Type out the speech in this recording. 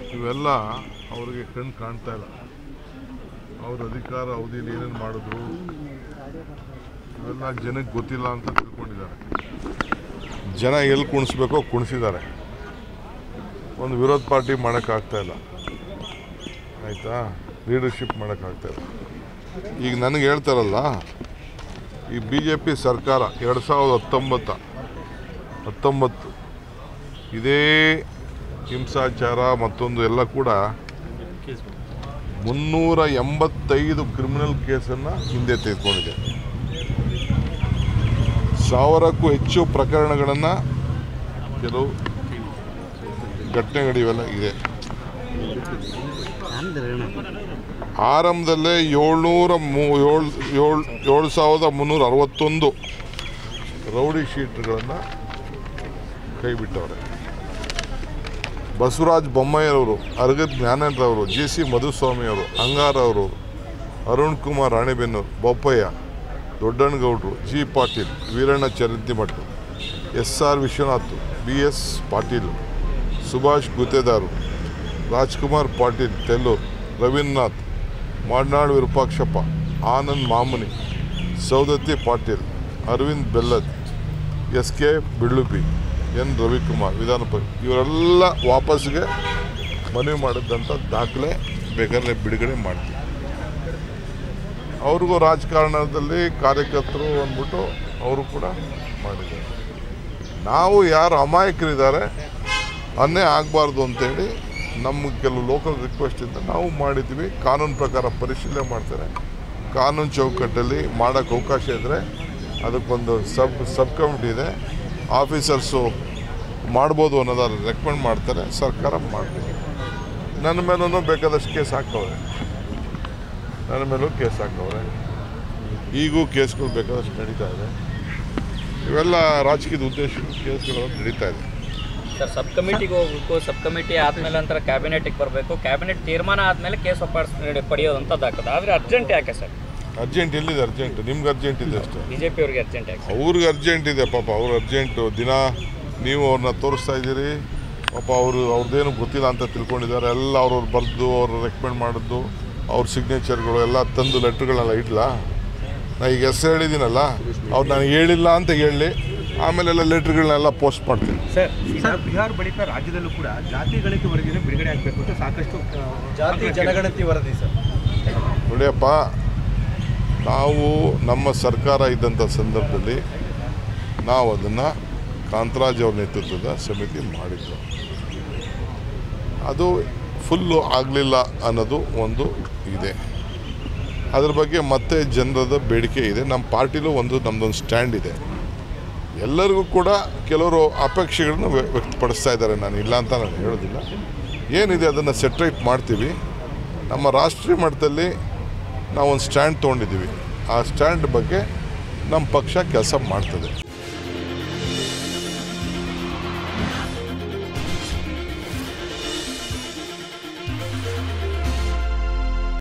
ಇವೆಲ್ಲ ಅವ್ರಿಗೆ ಕಣ್ಣು ಕಾಣ್ತಾ ಇಲ್ಲ ಅವ್ರ ಅಧಿಕಾರ ಅವಧಿಯಲ್ಲಿ ಏನೇನು ಮಾಡಿದ್ರು ಇವೆಲ್ಲ ಜನಕ್ಕೆ ಗೊತ್ತಿಲ್ಲ ಅಂತ ತಿಳ್ಕೊಂಡಿದ್ದಾರೆ ಜನ ಎಲ್ಲಿ ಕುಣಿಸ್ಬೇಕೋ ಕುಣಿಸಿದ್ದಾರೆ ಒಂದು ವಿರೋಧ ಪಾರ್ಟಿ ಮಾಡೋಕ್ಕಾಗ್ತಾ ಇಲ್ಲ ಆಯಿತಾ ಲೀಡರ್ಶಿಪ್ ಮಾಡೋಕ್ಕಾಗ್ತಾ ಇಲ್ಲ ಈಗ ನನಗೆ ಹೇಳ್ತಾರಲ್ಲ ಈ ಬಿ ಜೆ ಪಿ ಸರ್ಕಾರ ಎರಡು ಸಾವಿರದ ಹತ್ತೊಂಬತ್ತ ಹತ್ತೊಂಬತ್ತು ಇದೇ ಹಿಂಸಾಚಾರ ಮತ್ತೊಂದು ಎಲ್ಲ ಕೂಡ ಮುನ್ನೂರ ಎಂಬತ್ತೈದು ಕ್ರಿಮಿನಲ್ ಕೇಸನ್ನು ಹಿಂದೆ ತೆಗೆದುಕೊಂಡಿದೆ ಸಾವಿರಕ್ಕೂ ಹೆಚ್ಚು ಪ್ರಕರಣಗಳನ್ನು ಕೆಲವು ಘಟನೆಗಳಿವೆಲ್ಲ ಇದೆ ಆರಂಭದಲ್ಲೇ ಏಳ್ನೂರ ಮೂ ಏಳು ಏಳು ಏಳು ಸಾವಿರದ ಮುನ್ನೂರ ಅರವತ್ತೊಂದು ರೌಡಿ ಶೀಟ್ಗಳನ್ನು ಕೈಬಿಟ್ಟವ್ರೆ ಬಸವರಾಜ ಬೊಮ್ಮಾಯಿಯವರು ಅರಗತ್ ಜ್ಞಾನೇಂದ್ರವರು ಜಿ ಸಿ ಮಧುಸ್ವಾಮಿಯವರು ಅಂಗಾರವರು ಅರುಣ್ ಕುಮಾರ್ ರಾಣೆಬೆನ್ನೂರು ಬೊಪ್ಪಯ್ಯ ದೊಡ್ಡಣ್ಣಗೌಡರು G Patil Veeranna Charantimath S R Vishwanath B S Patil Subhash Guttedar Rajkumar Patil Tellur Ravindranath Madnal Virupakshappa Anand Mamani Saundatti Patil Arvind Bellad S K Bellubbi N Ravikumar Vidhana Parishad ಇವರೆಲ್ಲ ವಾಪಸ್ಗೆ ಮನವಿ ಮಾಡಿದಂಥ ದಾಖಲೆ ಬೇಕಾದ್ರೆ ಬಿಡುಗಡೆ ಮಾಡ್ತೀವಿ ಅವ್ರಿಗೂ ರಾಜಕಾರಣದಲ್ಲಿ ಕಾರ್ಯಕರ್ತರು ಅಂದ್ಬಿಟ್ಟು ಅವರು ಕೂಡ ಮಾಡಿದ್ದಾರೆ ನಾವು ಯಾರು ಅಮಾಯಕರಿದ್ದಾರೆ ಅನ್ನೇ ಆಗಬಾರ್ದು ಅಂತೇಳಿ ನಮಗೆ ಕೆಲವು ಲೋಕಲ್ ರಿಕ್ವೆಸ್ಟ್ ಇಂದ ನಾವು ಮಾಡಿದ್ವಿ ಕಾನೂನು ಪ್ರಕಾರ ಪರಿಶೀಲನೆ ಮಾಡ್ತಾರೆ ಕಾನೂನು ಚೌಕಟ್ಟಲ್ಲಿ ಮಾಡೋಕ್ಕೆ ಅವಕಾಶ ಇದ್ದರೆ ಅದಕ್ಕೊಂದು ಸಬ್ ಸಬ್ ಕಮಿಟಿ ಇದೆ ಆಫೀಸರ್ಸು ಮಾಡ್ಬೋದು ಅನ್ನೋದಾದ್ರೆ ರೆಕಮೆಂಡ್ ಮಾಡ್ತಾರೆ ಸರ್ಕಾರ ಮಾಡ್ತೀವಿ ನನ್ನ ಮೇಲೂ ಬೇಕಾದಷ್ಟು ಕೇಸ್ ಹಾಕವ್ರೆ ನನ್ನ ಮೇಲೂ ಕೇಸ್ ಹಾಕವ್ರೆ ಈಗೂ ಕೇಸ್ಗಳು ಬೇಕಾದಷ್ಟು ನಡೀತಾ ಇದೆ ಇವೆಲ್ಲ ರಾಜಕೀಯದ ಉದ್ದೇಶ ಕೇಸ್ಗಳು ನಡೀತಾ ಇದೆ ಸರ್ ಸಬ್ ಕಮಿಟಿಗೆ ಹೋಗ್ಬೇಕು ಸಬ್ ಕಮಿಟಿ ಆದ್ಮೇಲೆ ನಂತರ ಕ್ಯಾಬಿನೆಟ್ಗೆ ಬರಬೇಕು ಕ್ಯಾಬಿನೆಟ್ ತೀರ್ಮಾನ ಆದ್ಮೇಲೆ ಕೇಸ್ ವಾಪಸ್ ಪಡೆಯೋದಂಥದ್ದಾಗ್ತದೆ ಆದರೆ ಅರ್ಜೆಂಟ್ ಯಾಕೆ ಸರ್ ಅರ್ಜೆಂಟ್ ಎಲ್ಲಿದೆ ಅರ್ಜೆಂಟ್ ನಿಮ್ಗೆ ಅರ್ಜೆಂಟ್ ಇದೆ ಅಷ್ಟೇ ಬಿ ಜೆ ಪಿ ಅವ್ರಿಗೆ ಅರ್ಜೆಂಟ್ ಯಾಕೆ ಅವ್ರಿಗೆ ಅರ್ಜೆಂಟ್ ಇದೆ ಪಾಪ ಅವ್ರು ಅರ್ಜೆಂಟು ದಿನ ನೀವು ಅವ್ರನ್ನ ತೋರಿಸ್ತಾ ಇದ್ದೀರಿ ಪಾಪ ಅವರು ಅವ್ರದ್ದೇನು ಗೊತ್ತಿಲ್ಲ ಅಂತ ತಿಳ್ಕೊಂಡಿದ್ದಾರೆ ಎಲ್ಲ ಅವ್ರವ್ರು ಬರೆದು ಅವ್ರು ರೆಕಮೆಂಡ್ ಮಾಡಿದ್ದು ಅವ್ರ ಸಿಗ್ನೇಚರ್ಗಳು ಎಲ್ಲ ತಂದು ಲೆಟ್ರ್ಗಳನ್ನೆಲ್ಲ ಇಡ್ಲಾ ನಾ ಈಗ ಹೆಸರು ಹೇಳಿದ್ದೀನಲ್ಲ ಅವ್ರು ನನಗೆ ಹೇಳಿಲ್ಲ ಅಂತ ಹೇಳಿ ಆಮೇಲೆಲ್ಲ ಲೆಟ್ರ್ಗಳನ್ನೆಲ್ಲ ಪೋಸ್ಟ್ ಮಾಡ್ತೀನಿ ಸರ್ ಈಗ ಬಿಹಾರ್ ಬಳಿಕ ರಾಜ್ಯದಲ್ಲೂ ಕೂಡ ಜಾತಿ ಗಣತಿ ವರದಿಯನ್ನು ಬಿಡುಗಡೆ ಆಗಬೇಕು ಅಂತ ಸಾಕಷ್ಟು ಆ, ಜಾತಿ ಜನಗಣತಿ ವರದಿ ಸರ್ ನೋಡಿಯಪ್ಪ ನಾವು ನಮ್ಮ ಸರ್ಕಾರ ಇದ್ದಂಥ ಸಂದರ್ಭದಲ್ಲಿ ನಾವು ಅದನ್ನು ಕಾಂತರಾಜ್ ಅವ್ರ ನೇತೃತ್ವದ ಸಮಿತಿ ಮಾಡಿದ್ದು ಅದು ಫುಲ್ಲು ಆಗಲಿಲ್ಲ ಅನ್ನೋದು ಒಂದು ಇದೆ ಅದ್ರ ಬಗ್ಗೆ ಮತ್ತೆ ಜನರದ ಬೇಡಿಕೆ ಇದೆ ನಮ್ಮ ಪಾರ್ಟಿಲೂ ಒಂದು ನಮ್ಮದೊಂದು ಸ್ಟ್ಯಾಂಡ್ ಇದೆ ಎಲ್ಲರಿಗೂ ಕೂಡ ಕೆಲವರು ಅಪೇಕ್ಷೆಗಳನ್ನು ವ್ಯ- ವ್ಯಕ್ತಪಡಿಸ್ತಾ ಇದ್ದಾರೆ ನಾನು ಇಲ್ಲ ಅಂತ ನಾನು ಹೇಳೋದಿಲ್ಲ ಏನಿದೆ ಅದನ್ನು ಸೆಟ್ರೇಟ್ ಮಾಡ್ತೀವಿ ನಮ್ಮ ರಾಷ್ಟ್ರೀಯ ಮಟ್ಟದಲ್ಲಿ ನಾವೊಂದು ಸ್ಟ್ಯಾಂಡ್ ತೊಗೊಂಡಿದ್ದೀವಿ ಆ ಸ್ಟ್ಯಾಂಡ್ ಬಗ್ಗೆ ನಮ್ಮ ಪಕ್ಷ ಕೆಲಸ ಮಾಡ್ತದೆ